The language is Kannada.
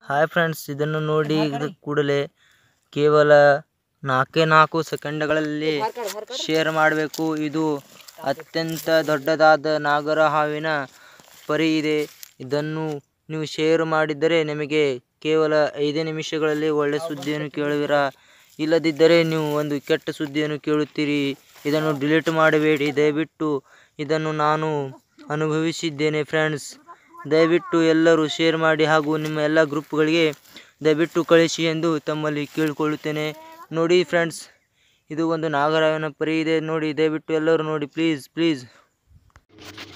ಹಾಯ್ ಫ್ರೆಂಡ್ಸ್ ಇದನ್ನು ನೋಡಿ ಇದು ಕೂಡಲೇ ಕೇವಲ ನಾಲ್ಕೇ ನಾಲ್ಕು ಸೆಕೆಂಡ್ಗಳಲ್ಲಿ ಶೇರ್ ಮಾಡಬೇಕು ಇದು ಅತ್ಯಂತ ದೊಡ್ಡದಾದ ನಾಗರ ಹಾವಿನ ಪರಿ ಇದೆ ಇದನ್ನು ನೀವು ಶೇರ್ ಮಾಡಿದರೆ ನಿಮಗೆ ಕೇವಲ ಐದೇ ನಿಮಿಷಗಳಲ್ಲಿ ಒಳ್ಳೆ ಸುದ್ದಿಯನ್ನು ಕೇಳುವಿರಾ ಇಲ್ಲದಿದ್ದರೆ ನೀವು ಒಂದು ಕೆಟ್ಟ ಸುದ್ದಿಯನ್ನು ಕೇಳುತ್ತೀರಿ ಇದನ್ನು ಡಿಲೀಟ್ ಮಾಡಬೇಡಿ ದಯವಿಟ್ಟು ಇದನ್ನು ನಾನು ಅನುಭವಿಸಿದ್ದೇನೆ ಫ್ರೆಂಡ್ಸ್ ದಯವಿಟ್ಟು ಎಲ್ಲರೂ ಶೇರ್ ಮಾಡಿ ಹಾಗೂ ನಿಮ್ಮ ಎಲ್ಲ ಗ್ರೂಪ್ಗಳಿಗೆ ದಯವಿಟ್ಟು ಕಳಿಸಿ ಎಂದು ತಮ್ಮಲ್ಲಿ ಕೇಳಿಕೊಳ್ಳುತ್ತೇನೆ ನೋಡಿ ಫ್ರೆಂಡ್ಸ್ ಇದು ಒಂದು ನಾಗರಾಯನ ಪರಿ ಇದೆ ನೋಡಿ ದಯವಿಟ್ಟು ಎಲ್ಲರೂ ನೋಡಿ ಪ್ಲೀಸ್ ಪ್ಲೀಸ್